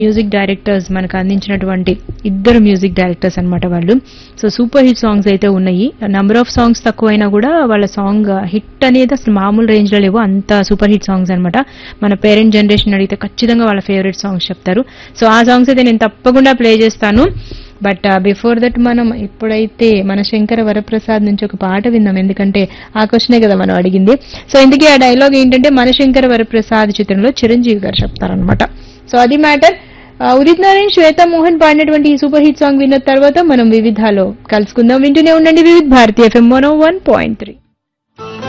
music directors మనకు అందించినటువంటి ఇద్దరు మ్యూజిక్ డైరెక్టర్స్ అన్నమాట వాళ్ళు సో సూపర్ హిట్ సాంగ్స్ అయితే ఉన్నాయి నంబర్ ఆఫ్ సాంగ్స్ తక్కువైనా కూడా వాళ్ళ సాంగ్ హిట్ అనేది అసలు మామూలు రేంజ్ లో లేవు అంత సూపర్ హిట్ సాంగ్స్ అన్నమాట మన పేరెంట్ జనరేషన్ అడిగితే ఖచ్చితంగా వాళ్ళ ఫేవరెట్ సాంగ్స్ చెప్తారు సో ఆ సాంగ్స్ అయితే నేను తప్పకుండా ప్లే చేస్తాను బట్ బిఫోర్ దట్ మనం ఇప్పుడైతే మన శంకర వరప్రసాద్ నుంచి ఒక పాట విందాం ఎందుకంటే ఆ క్వశ్చనే కదా మనం అడిగింది సో ఇందుకే ఆ డైలాగ్ ఏంటంటే మన శంకర వరప్రసాద్ చిత్రంలో చిరంజీవి గారు చెప్తారనమాట సో అది మ్యాటర్ ఉదిత్ నారాయణ్ శ్వేత మోహన్ పాడినటువంటి ఈ సూపర్ హిట్ సాంగ్ విన్న తర్వాత మనం వివిధాలో కలుసుకుందాం వింటూనే ఉండండి Vividh Bharati FM one point three